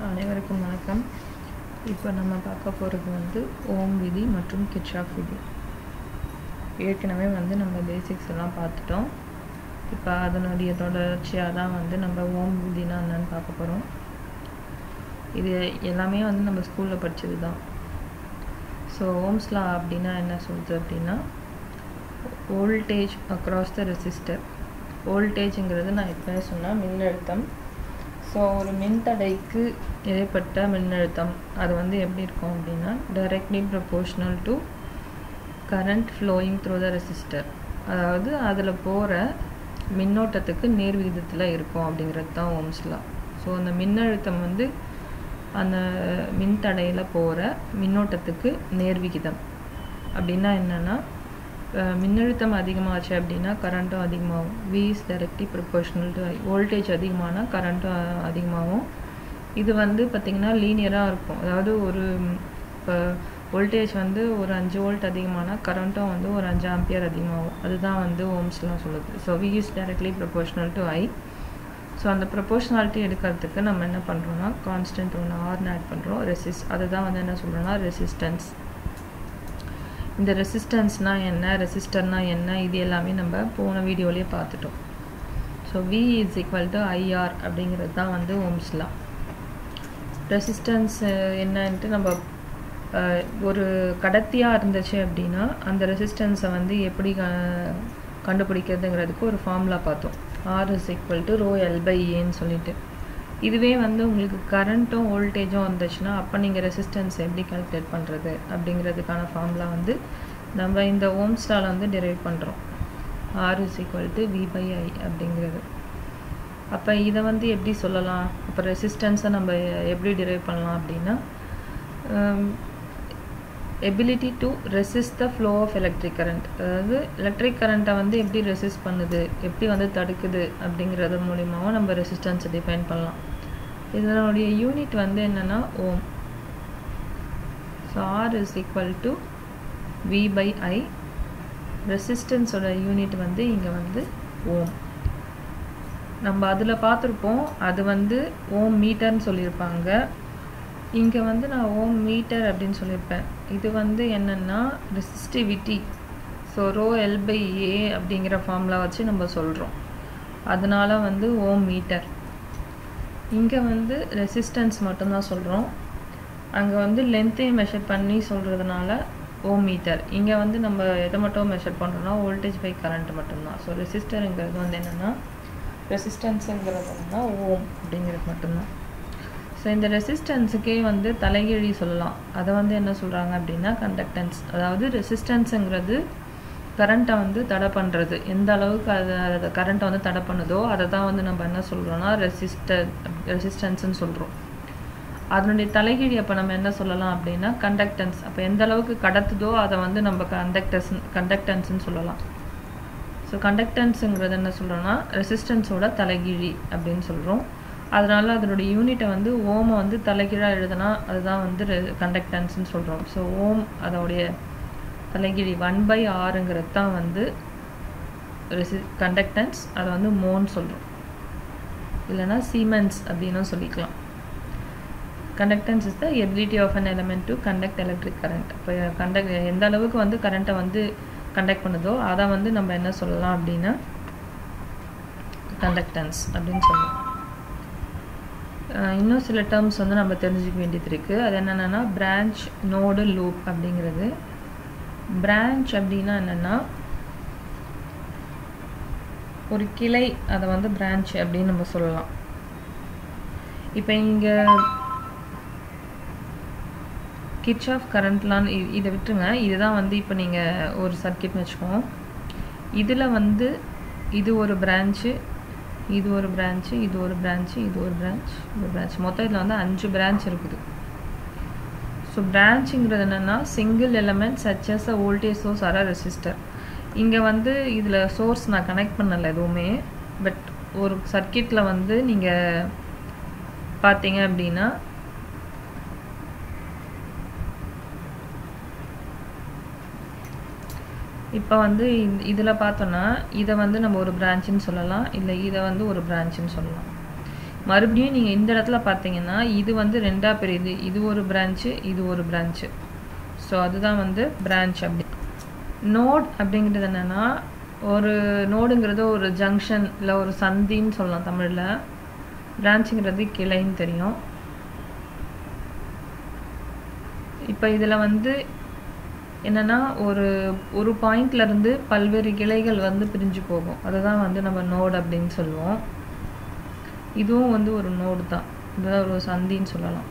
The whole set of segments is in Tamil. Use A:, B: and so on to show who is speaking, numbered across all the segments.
A: அனைவருக்கும் வணக்கம் இப்போ நம்ம பார்க்க போகிறது வந்து ஓம் விதி மற்றும் கிச்சாஃப் விதி ஏற்கனவே வந்து நம்ம பேசிக்ஸ் எல்லாம் பார்த்துட்டோம் இப்போ அதனுடைய தொடர்ச்சியாக தான் வந்து நம்ம ஓம் விதினா என்னன்னு பார்க்க போகிறோம் இது எல்லாமே வந்து நம்ம ஸ்கூலில் படித்தது தான் ஸோ ஓம்ஸ்லா அப்படின்னா என்ன சொல்லுது அப்படின்னா வோல்டேஜ் அக்ராஸ் த ரெசிஸ்டர் வோல்டேஜுங்கிறது நான் எப்போவே சொன்னேன் மின்னழுத்தம் ஸோ ஒரு மின்தடைக்கு இடைப்பட்ட மின்னழுத்தம் அது வந்து எப்படி இருக்கும் அப்படின்னா directly proportional to current flowing through the resistor அதாவது அதில் போகிற மின்னோட்டத்துக்கு நேர் விகிதத்தில் இருக்கும் அப்படிங்கிறது தான் ஓம்ஸ்லா ஸோ அந்த மின்னழுத்தம் வந்து அந்த மின்தடையில் போகிற மின்னோட்டத்துக்கு நேர்விகிதம் அப்படின்னா என்னென்னா மின்னழுத்தம் அதிகமாச்சு அப்படின்னா கரண்ட்டும் அதிகமாகும் V is directly proportional to voltage அதிகமானால் கரண்ட்டும் அதிகமாகும் இது வந்து பார்த்திங்கன்னா லீனியராக இருக்கும் அதாவது ஒரு இப்போ வோல்டேஜ் வந்து ஒரு அஞ்சு வோல்ட் அதிகமானால் கரண்ட்டும் வந்து ஒரு அஞ்சு ஆம்பியர் அதிகமாகும் அதுதான் வந்து ஓம்ஸ்லாம் சொல்லுது so V is directly proportional to I so அந்த ப்ரொபோர்ஷனாலிட்டி எடுக்கிறதுக்கு நம்ம என்ன பண்ணுறோம்னா கான்ஸ்டன்ட் ஒன்று ஆர்னு ஆட் பண்ணுறோம் ரெசிஸ் அதுதான் வந்து என்ன சொல்கிறோன்னா ரெசிஸ்டன்ஸ் இந்த ரெசிஸ்டன்ஸ்னால் என்ன ரெசிஸ்டர்னால் என்ன இது எல்லாமே நம்ம போன வீடியோலேயே பார்த்துட்டோம் so V is equal to IR அப்படிங்கிறது தான் வந்து ஓம்ஸ்லாம் ரெசிஸ்டன்ஸ் என்னன்ட்டு நம்ம ஒரு கடத்தியாக இருந்துச்சு அப்படின்னா அந்த ரெசிஸ்டன்ஸை வந்து எப்படி க கண்டுபிடிக்கிறதுங்கிறதுக்கு ஒரு ஃபார்முலா பார்த்தோம் R is equal to rho L by ஏன்னு சொல்லிட்டு இதுவே வந்து உங்களுக்கு கரண்ட்டும் வோல்டேஜும் வந்துச்சுன்னா அப்போ நீங்கள் ரெசிஸ்டன்ஸ் எப்படி கால்குலேட் பண்ணுறது அப்படிங்கிறதுக்கான ஃபார்முலா வந்து நம்ம இந்த ஓம்ஸ்டால் வந்து டெரைவ் பண்ணுறோம் R is equal to V by I அப்படிங்கிறது அப்போ இதை வந்து எப்படி சொல்லலாம் அப்போ ரெசிஸ்டன்ஸை நம்ம எப்படி டிரைவ் பண்ணலாம் அப்படின்னா ability to resist the flow of electric current அதாவது எலக்ட்ரிக் கரண்ட்டை வந்து எப்படி ரெசிஸ்ட் பண்ணுது எப்படி வந்து தடுக்குது அப்படிங்கிறது மூலியமாகவும் நம்ம ரெசிஸ்டன்ஸை டிஃபைன் பண்ணலாம் இதனுடைய யூனிட் வந்து என்னென்னா ohm so R is equal to V by I ரெசிஸ்டன்ஸோட யூனிட் வந்து இங்கே வந்து ஓம் நம்ம அதில் பார்த்துருப்போம் அது வந்து ஓம் மீட்டர்னு சொல்லியிருப்பாங்க இங்கே வந்து நான் ஓம் மீட்டர் அப்படின்னு சொல்லியிருப்பேன் இது வந்து என்னென்னா resistivity so rho L by A அப்படிங்கிற ஃபார்முலா வச்சு நம்ம சொல்கிறோம் அதனால் வந்து ஓம் மீட்டர் இங்கே வந்து ரெசிஸ்டன்ஸ் மட்டும்தான் சொல்கிறோம் அங்கே வந்து லென்த்தையும் மெஷர் பண்ணி சொல்கிறதுனால ஓம் மீட்டர் இங்கே வந்து நம்ம எதை மட்டும் மெஷர் பண்ணுறோம்னா வோல்டேஜ் பை கரண்ட் மட்டும்தான் ஸோ ரெசிஸ்டருங்கிறது வந்து என்னென்னா ரெசிஸ்டன்ஸுங்கிறது என்னென்னா ஓம் அப்படிங்கிறது மட்டும்தான் ஸோ இந்த ரெசிஸ்டன்ஸுக்கே வந்து தலைகீழி சொல்லலாம் அதை வந்து என்ன சொல்கிறாங்க அப்படின்னா கண்டக்டன்ஸ் அதாவது ரெசிஸ்டன்ஸுங்கிறது கரண்ட்டை வந்து தடை பண்ணுறது எந்த அளவுக்கு அதை அதை கரண்ட்டை வந்து தடை பண்ணுதோ அதை தான் வந்து நம்ம என்ன சொல்கிறோன்னா ரெசிஸ்டர் ரெசிஸ்டன்ஸ்னு சொல்கிறோம் அதனுடைய தலைகீழி அப்போ நம்ம என்ன சொல்லலாம் அப்படின்னா கண்டக்டன்ஸ் அப்போ எந்த அளவுக்கு கடத்துதோ அதை வந்து நம்ம கண்டக்டர்ஸ் கண்டக்டன்ஸ்னு சொல்லலாம் ஸோ கண்டக்டன்ஸுங்கிறது என்ன சொல்கிறோன்னா ரெசிஸ்டன்ஸோட தலைகீழி அப்படின்னு சொல்கிறோம் அதனால் அதனுடைய யூனிட்டை வந்து ஓமை வந்து தலைகீழாக எழுதுனா அதுதான் வந்து கண்டக்டன்ஸ்னு சொல்கிறோம் ஸோ ஓம் அதோடைய தலைகீழி ஒன் பை ஆறுங்கிறது தான் வந்து ரெசி கண்டக்டன்ஸ் அதை வந்து மோன்னு சொல்கிறோம் இல்லைனா சீமென்ஸ் அப்படின்னும் சொல்லிக்கலாம் conductance is the ability of an element to conduct electric current இப்போ கண்டக்ட் எந்த அளவுக்கு வந்து கரண்ட்டை வந்து கண்டக்ட் பண்ணுதோ அதை வந்து நம்ம என்ன சொல்லலாம் அப்படின்னா கண்டக்டன்ஸ் அப்படின்னு சொல்லலாம் இன்னும் சில டேர்ம்ஸ் வந்து நம்ம தெரிஞ்சுக்க வேண்டியது இருக்குது அது என்னென்னா பிரான்ச் நோடு லூப் அப்படிங்கிறது பிரான்ச் அப்படின்னா என்னென்னா ஒரு கிளை அதை வந்து பிரான்ச் அப்படின்னு நம்ம சொல்லலாம் இப்போ இங்கே கிச் ஆஃப் கரண்ட்லான்னு இதை விட்டுருங்க இதுதான் வந்து இப்போ நீங்கள் ஒரு சர்க்கிட்னு வச்சுக்கோங்க இதில் வந்து இது ஒரு பிரான்ச்சு இது ஒரு பிரான்ச்சு இது ஒரு பிரான்ச்சு இது ஒரு பிரான்ச் இது பிரான்ச் மொத்தம் இதில் வந்து அஞ்சு பிரான்ச் இருக்குது ஸோ பிரான்ச்சுங்கிறது என்னென்னா single element such as a voltage source or resistor இங்கே வந்து இதில் சோர்ஸ் நான் கனெக்ட் பண்ணலை எதுவுமே பட் ஒரு சர்க்கியூட்டில் வந்து நீங்கள் பார்த்தீங்க அப்படின்னா இப்போ வந்து இதில் பார்த்தோன்னா இதை வந்து நம்ம ஒரு பிரான்ச்சுன்னு சொல்லலாம் இல்லை இதை வந்து ஒரு பிரான்ச்சுன்னு சொல்லலாம் மறுபடியும் நீங்கள் இந்த இடத்துல பார்த்தீங்கன்னா இது வந்து ரெண்டாக பிரியுது இது ஒரு பிரான்ச்சு இது ஒரு பிரான்ச்சு ஸோ அதுதான் வந்து பிரான்ச் அப்படி நோட் அப்படிங்கிறது என்னென்னா ஒரு நோடுங்கிறது ஒரு ஜங்ஷன் இல்லை ஒரு சந்தின்னு சொல்லலாம் தமிழில் பிரான்ச்சுங்கிறது கிளைன்னு தெரியும் இப்போ இதில் வந்து என்னென்னா ஒரு ஒரு பாயிண்ட்லேருந்து பல்வேறு கிளைகள் வந்து பிரிஞ்சு போகும் அதுதான் வந்து நம்ம நோடு அப்படின்னு சொல்லுவோம் இதுவும் வந்து ஒரு நோடு தான் இதுதான் ஒரு சந்தின்னு சொல்லலாம்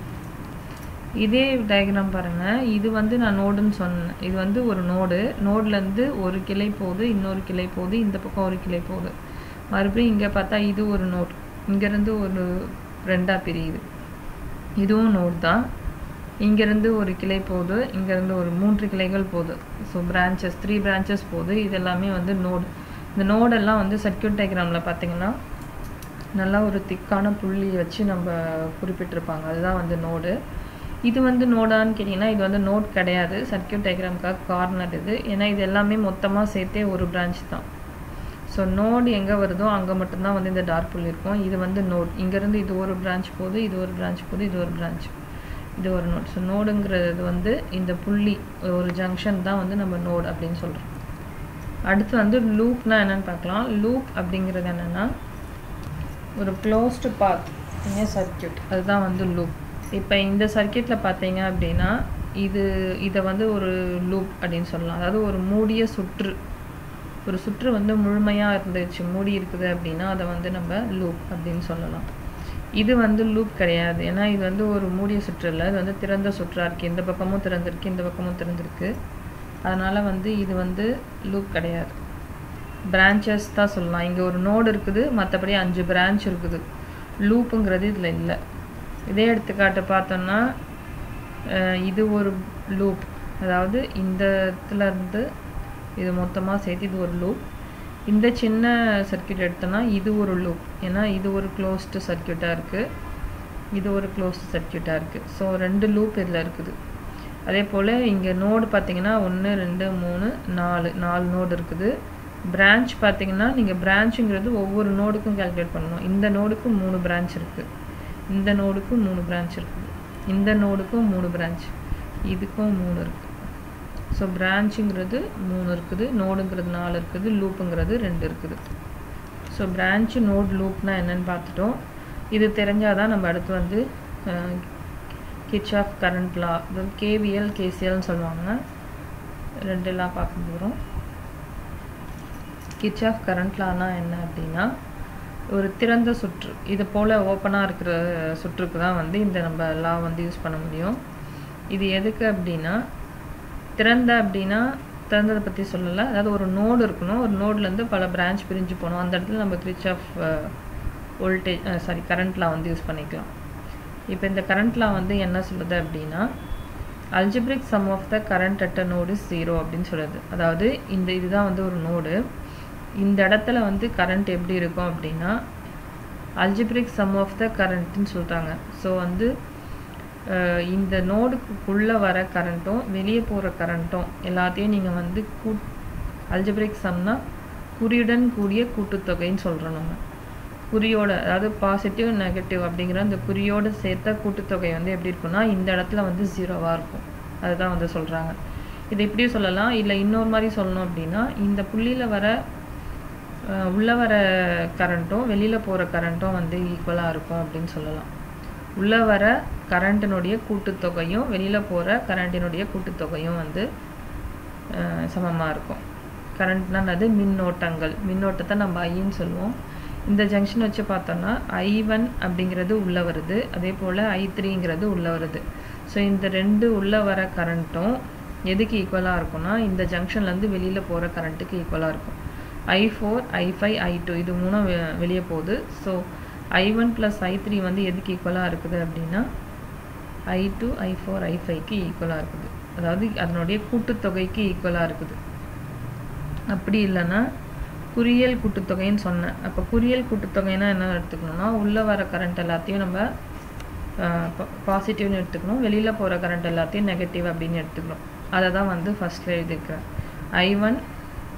A: இதே டயக்ராம் பாருங்கள் இது வந்து நான் நோடுன்னு சொன்னேன் இது வந்து ஒரு நோடு நோட்லேருந்து ஒரு கிளை போகுது இன்னொரு கிளை போகுது இந்த பக்கம் ஒரு கிளை போகுது மறுபடியும் இங்கே பார்த்தா இது ஒரு நோட் இங்கேருந்து ஒரு ரெண்டாக பிரியுது இதுவும் நோட் தான் இங்கேருந்து ஒரு கிளை போகுது இங்கேருந்து ஒரு மூன்று கிளைகள் போகுது ஸோ பிரான்ச்சஸ் த்ரீ பிரான்ச்சஸ் போகுது இது எல்லாமே வந்து நோடு இந்த நோடெல்லாம் வந்து சர்க்கியூட் டயக்ராமில் பார்த்தீங்கன்னா நல்லா ஒரு திக்கான புள்ளி வச்சு நம்ம குறிப்பிட்டிருப்பாங்க அதுதான் வந்து நோடு இது வந்து நோடான்னு கேட்டிங்கன்னா இது வந்து நோட் கிடையாது சர்க்கியூட் டயக்ராமுக்காக கார்னர் இது ஏன்னா இது எல்லாமே மொத்தமாக சேர்த்தே ஒரு பிரான்ச் தான் ஸோ நோடு எங்கே வருதோ அங்கே மட்டும்தான் வந்து இந்த டார்க் புள்ளி இருக்கும் இது வந்து நோட் இங்கேருந்து இது ஒரு பிரான்ச் போகுது இது ஒரு பிரான்ச் போகுது இது ஒரு பிரான்ச் இது ஒரு நோட் ஸோ நோடுங்கிறது வந்து இந்த புள்ளி ஒரு ஜங்ஷன் தான் வந்து நம்ம நோடு அப்படின்னு சொல்கிறோம் அடுத்து வந்து லூப்னா என்னென்னு பார்க்கலாம் லூப் அப்படிங்கிறது என்னென்னா ஒரு க்ளோஸ்டு பாத் இங்கே சர்க்கியூட் அதுதான் வந்து லூப் இப்போ இந்த சர்க்கியூட்டில் பார்த்தீங்க அப்படின்னா இது இதை வந்து ஒரு லூப் அப்படின்னு சொல்லலாம் அதாவது ஒரு மூடிய சுற்று ஒரு சுற்று வந்து முழுமையாக இருந்துச்சு மூடி இருக்குது அப்படின்னா அதை வந்து நம்ம லூப் அப்படின்னு சொல்லலாம் இது வந்து லூப் கிடையாது ஏன்னா இது வந்து ஒரு மூடிய சுற்று இல்லை இது வந்து திறந்த சுற்றாக இருக்குது இந்த பக்கமும் திறந்திருக்கு இந்த பக்கமும் திறந்திருக்கு அதனால் வந்து இது வந்து லூப் கிடையாது பிரான்ச்சஸ் தான் சொல்லலாம் இங்கே ஒரு நோடு இருக்குது மற்றபடி அஞ்சு பிரான்ச் இருக்குது லூப்புங்கிறது இதில் இல்லை இதே எடுத்துக்காட்டு பார்த்தோம்னா இது ஒரு லூப் அதாவது இந்த இடத்துல இருந்து இது மொத்தமாக சேர்த்து இது ஒரு லூப் இந்த சின்ன சர்க்கியூட் எடுத்தோன்னா இது ஒரு லூப் ஏன்னா இது ஒரு க்ளோஸ்டு சர்க்கியூட்டாக இருக்குது இது ஒரு க்ளோஸ்டு சர்க்கியூட்டாக இருக்குது ஸோ ரெண்டு லூப் இதில் இருக்குது அதே போல் இங்கே நோடு பார்த்தீங்கன்னா ஒன்று ரெண்டு மூணு நாலு நாலு நோடு இருக்குது பிரான்ச் பார்த்தீங்கன்னா நீங்கள் பிரான்ச்சுங்கிறது ஒவ்வொரு நோடுக்கும் கால்குலேட் பண்ணணும் இந்த நோடுக்கு மூணு பிரான்ச் இருக்குது இந்த நோடுக்கு மூணு பிரான்ச் இருக்குது இந்த நோடுக்கும் மூணு பிரான்ச் இதுக்கும் மூணு இருக்குது ஸோ பிரான்ச்சுங்கிறது மூணு இருக்குது நோடுங்கிறது நாலு இருக்குது லூப்புங்கிறது ரெண்டு இருக்குது ஸோ பிரான்ச்சு நோட் லூப்னா என்னென்னு பார்த்துட்டோம் இது தெரிஞ்சால் தான் நம்ம அடுத்து வந்து கிச் ஆஃப் கரண்ட் லா அதாவது கேவிஎல் கேசிஎல்னு சொல்லுவாங்க ரெண்டு லா பார்க்க போகிறோம் கிச் ஆஃப் கரண்ட் லானா என்ன அப்படின்னா ஒரு திறந்த சுற்று இது போல் ஓப்பனாக இருக்கிற சுற்றுக்கு தான் வந்து இந்த நம்ம லா வந்து யூஸ் பண்ண முடியும் இது எதுக்கு அப்படின்னா திறந்த அப்படின்னா திறந்ததை பற்றி சொல்லலை அதாவது ஒரு நோடு இருக்கணும் ஒரு நோட்லேருந்து பல பிரான்ச் பிரிஞ்சு போகணும் அந்த இடத்துல நம்ம கிரிச் ஆஃப் வோல்டேஜ் சாரி கரண்ட்லாம் வந்து யூஸ் பண்ணிக்கலாம் இப்போ இந்த கரண்ட்லாம் வந்து என்ன சொல்லுது அப்படின்னா algebraic sum of the current at a node zero அப்படின்னு சொல்லுது அதாவது இந்த இதுதான் வந்து ஒரு நோடு இந்த இடத்துல வந்து கரண்ட் எப்படி இருக்கும் அப்படின்னா அல்ஜிப்ரிக் சம் ஆஃப் த கரண்ட்னு சொல்கிறாங்க ஸோ வந்து இந்த நோடுக்குள்ளே வர கரண்ட்டும் வெளியே போகிற கரண்ட்டும் எல்லாத்தையும் நீங்கள் வந்து கூ அல்ஜிப்ரிக் சம்னா குறியுடன் கூடிய கூட்டுத்தொகைன்னு சொல்கிறோம் நம்ம குறியோட அதாவது பாசிட்டிவ் நெகட்டிவ் அப்படிங்கிற அந்த குறியோடு சேர்த்த கூட்டுத்தொகை வந்து எப்படி இருக்குன்னா இந்த இடத்துல வந்து ஜீரோவாக இருக்கும் அதுதான் வந்து சொல்கிறாங்க இது இப்படியும் சொல்லலாம் இல்லை இன்னொரு மாதிரி சொல்லணும் அப்படின்னா இந்த புள்ளியில் வர உள்ளே வர கரண்ட்டும் வெளியில் போகிற கரண்ட்டும் வந்து ஈக்குவலாக இருக்கும் அப்படின்னு சொல்லலாம் உள்ளே வர கரண்ட்டினுடைய கூட்டுத்தொகையும் வெளியில் போகிற கரண்ட்டினுடைய கூட்டுத்தொகையும் வந்து சமமாக இருக்கும் கரண்ட்னா அது மின்னோட்டங்கள் மின்னோட்டத்தை நம்ம ஐன்னு சொல்லுவோம் இந்த ஜங்ஷன் வச்சு பார்த்தோம்னா ஐ ஒன் அப்படிங்கிறது உள்ளே வருது அதே போல் ஐ த்ரீங்கிறது உள்ளே வருது ஸோ இந்த ரெண்டு உள்ளே வர கரண்ட்டும் எதுக்கு ஈக்குவலாக இருக்கும்னா இந்த ஜங்ஷன்லேருந்து வெளியில் போகிற கரண்ட்டுக்கு ஈக்குவலாக இருக்கும் I four I five I two இது மூணும் வெளியே போகுது so I one plus I three வந்து எதுக்கு ஈக்குவலாக இருக்குது அப்படின்னா ஐ டூ ஐ ஃபோர் ஐ ஃபைவ்க்கு ஈக்குவலாக இருக்குது அதாவது அதனுடைய கூட்டுத்தொகைக்கு ஈக்குவலாக இருக்குது அப்படி இல்லைன்னா குறியல் கூட்டுத்தொகைன்னு சொன்னேன் அப்போ குறியல் கூட்டுத்தொகைனா என்ன எடுத்துக்கணும்னா உள்ளே வர கரண்ட் எல்லாத்தையும் நம்ம பாசிட்டிவ்னு எடுத்துக்கணும் வெளியில் போகிற கரண்ட் எல்லாத்தையும் நெகட்டிவ் அப்படின்னு எடுத்துக்கணும் அதை தான் வந்து ஃபஸ்ட்டில் எழுதியிருக்கிறேன் ஐ ஒன்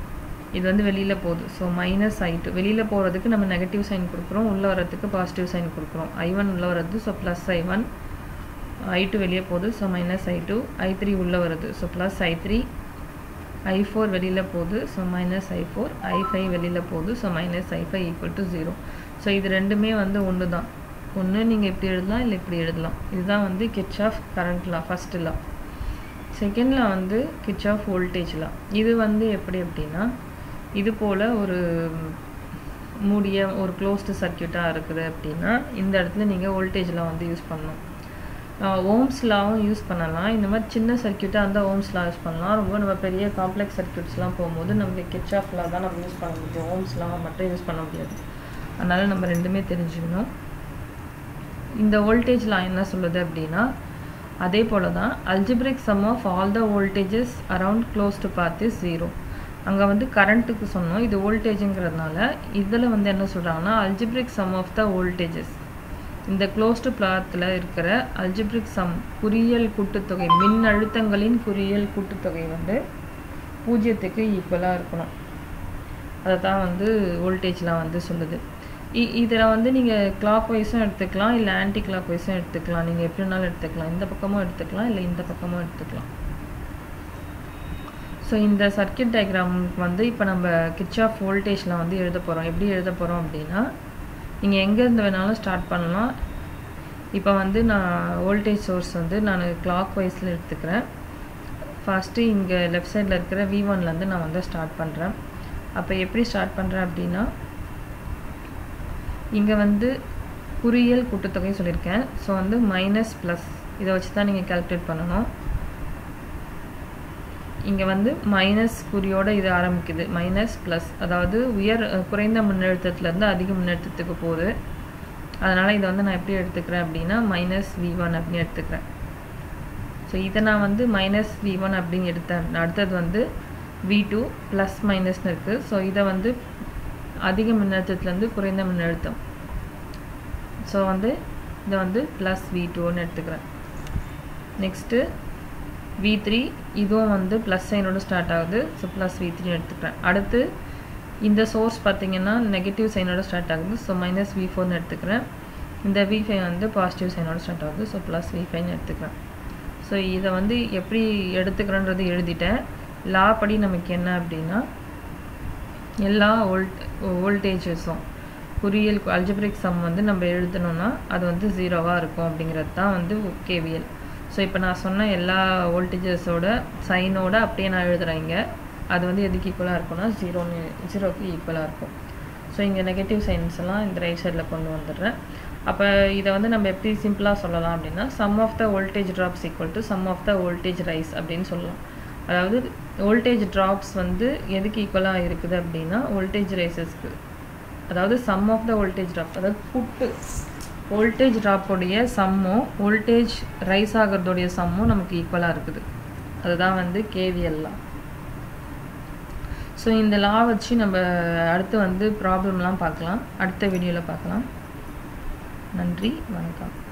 A: இது வந்து வெளியில் போகுது ஸோ மைனஸ் ஐ டூ வெளியில் போகிறதுக்கு நம்ம நெகட்டிவ் சைன் கொடுக்குறோம் உள்ளே வரதுக்கு பாசிட்டிவ் சைன் கொடுக்குறோம் ஐ ஒன் உள்ளே வருது so plus I one I two வெளியே போகுது so minus I two I three உள்ளே வருது so plus I three I four வெளியில் போகுது so minus I four I five வெளியில் போகுது so minus I five equal to zero so இது ரெண்டுமே வந்து ஒன்று தான் ஒன்று நீங்கள் இப்படி எழுதலாம் இல்லை இப்படி எழுதலாம் இதுதான் வந்து Kirchhoff current law first law செகண்டில் வந்து கிச் ஆஃப் வோல்டேஜ் லா இது வந்து எப்படி அப்படின்னா இது போல் ஒரு மூடிய ஒரு க்ளோஸ்டு சர்க்கியூட்டாக இருக்குது அப்படின்னா இந்த இடத்துல நீங்கள் வோல்டேஜில் வந்து யூஸ் பண்ணணும் ஓம்ஸ் லாவும் யூஸ் பண்ணலாம் இந்த மாதிரி சின்ன சர்க்கியூட்டாக இருந்தால் ஓம்ஸ் லா யூஸ் பண்ணலாம் ரொம்ப நம்ம பெரிய காம்ப்ளெக்ஸ் சர்க்கியூட்ஸ்லாம் போகும்போது நம்ம கிச் ஆஃப் லா தான் நம்ம யூஸ் பண்ண முடியும் ஓம்ஸ் லா மட்டும் யூஸ் பண்ண முடியாது அதனால் நம்ம ரெண்டுமே தெரிஞ்சுக்கணும் இந்த வோல்டேஜ் லா என்ன சொல்லுது அப்படின்னா அதே போல் தான் algebraic sum of all the voltages around close to path is zero அங்கே வந்து கரண்ட்டுக்கு சொன்னோம் இது வோல்டேஜுங்கிறதுனால இதில் வந்து என்ன சொல்கிறாங்கன்னா algebraic sum of the voltages இந்த க்ளோஸ்டு பிளாத்தில் இருக்கிற அல்ஜிப்ரிக் சம் குறியியல் கூட்டுத்தொகை மின் அழுத்தங்களின் குறியியல் கூட்டுத்தொகை வந்து பூஜ்ஜியத்துக்கு ஈக்குவலாக இருக்கணும் அதை தான் வந்து வோல்டேஜ்லாம் வந்து சொல்லுது இ இதில் வந்து நீங்கள் கிளாக் வைஸும் எடுத்துக்கலாம் இல்லை ஆன்டி கிளாக் வைஸும் எடுத்துக்கலாம் நீங்கள் எப்படினாலும் எடுத்துக்கலாம் இந்த பக்கமும் எடுத்துக்கலாம் இல்லை இந்த பக்கமும் எடுத்துக்கலாம் ஸோ இந்த சர்க்கியூட் டயக்ராமுக்கு வந்து இப்போ நம்ம கிச் ஆஃப் வோல்டேஜில் வந்து எழுத போகிறோம் எப்படி எழுத போகிறோம் அப்படின்னா நீங்கள் எங்கேருந்து வேணாலும் ஸ்டார்ட் பண்ணலாம் இப்போ வந்து நான் வோல்டேஜ் சோர்ஸ் வந்து நான் கிளாக் வைஸில் எடுத்துக்கிறேன் ஃபஸ்ட்டு இங்கே லெஃப்ட் சைடில் இருக்கிற வி ஒன்லேருந்து நான் வந்து ஸ்டார்ட் பண்ணுறேன் அப்போ எப்படி ஸ்டார்ட் பண்ணுறேன் அப்படின்னா இங்கே வந்து குறியியல் கூட்டுத்தொகை சொல்லியிருக்கேன் ஸோ வந்து மைனஸ் ப்ளஸ் இதை வச்சு தான் நீங்கள் கால்குலேட் பண்ணணும் இங்கே வந்து மைனஸ் குறியோடு இது ஆரம்பிக்குது மைனஸ் ப்ளஸ் அதாவது உயர் குறைந்த மின்னழுத்தத்துலேருந்து அதிக மின்னழுத்தத்துக்கு போகுது அதனால் இதை வந்து நான் எப்படி எடுத்துக்கிறேன் அப்படின்னா மைனஸ் வி ஒன் அப்படின்னு எடுத்துக்கிறேன் ஸோ இதை நான் வந்து மைனஸ் வி ஒன் அப்படின்னு எடுத்தேன் அடுத்தது வந்து வி டூ ப்ளஸ் மைனஸ்னு இருக்குது ஸோ இதை வந்து அதிக மின்னழுத்தத்துலேருந்து குறைந்த மின்னழுத்தம் ஸோ வந்து இதை வந்து ப்ளஸ் வி டூன்னு எடுத்துக்கிறேன் நெக்ஸ்ட்டு வி த்ரீ இதுவும் வந்து ப்ளஸ் சைனோட ஸ்டார்ட் ஆகுது ஸோ ப்ளஸ் வி த்ரீ எடுத்துக்கிறேன் அடுத்து இந்த சோர்ஸ் பார்த்தீங்கன்னா நெகட்டிவ் சைனோட ஸ்டார்ட் ஆகுது ஸோ மைனஸ் வி ஃபோர்னு எடுத்துக்கிறேன் இந்த வி ஃபைவ் வந்து பாசிட்டிவ் சைனோட ஸ்டார்ட் ஆகுது ஸோ ப்ளஸ் வி ஃபைவ்னு எடுத்துக்கிறேன் ஸோ இதை வந்து எப்படி எடுத்துக்கிறேன்றது எழுதிட்டேன் லா படி நமக்கு என்ன அப்படின்னா எல்லா வோல்ட் வோல்டேஜஸும் குறியியல் அல்ஜிப்ரிக் சம் வந்து நம்ம எழுதணும்னா அது வந்து ஜீரோவாக இருக்கும் அப்படிங்கிறது தான் வந்து கேவிஎல் ஸோ இப்போ நான் சொன்ன எல்லா வோல்டேஜஸோட சைனோட அப்படியே நான் எழுதுகிறேங்க அது வந்து எதுக்கு ஈக்குவலாக இருக்கும்னா ஜீரோன்னு ஜீரோக்கு ஈக்குவலாக இருக்கும் ஸோ இங்கே நெகட்டிவ் சைன்ஸ் எல்லாம் இந்த ரைட் சைடில் கொண்டு வந்துடுறேன் அப்போ இதை வந்து நம்ம எப்படி சிம்பிளாக சொல்லலாம் அப்படின்னா sum of the voltage drops equal to sum of the voltage rise அப்படின்னு சொல்லலாம் அதாவது வோல்டேஜ் ட்ராப்ஸ் வந்து எதுக்கு ஈக்குவலாக இருக்குது அப்படின்னா வோல்டேஜ் ரைசஸ்க்கு அதாவது sum of the voltage drop அதாவது புட்டு வோல்டேஜ் ட்ராப்போடைய சம்மும் வோல்டேஜ் ரைஸ் ஆகிறதோடைய சம்மும் நமக்கு ஈக்குவலாக இருக்குது அதுதான் வந்து கேவிஎல்லாம் ஸோ இந்த லா வச்சு நம்ம அடுத்து வந்து ப்ராப்ளம்லாம் பார்க்கலாம் அடுத்த வீடியோவில் பார்க்கலாம் நன்றி வணக்கம்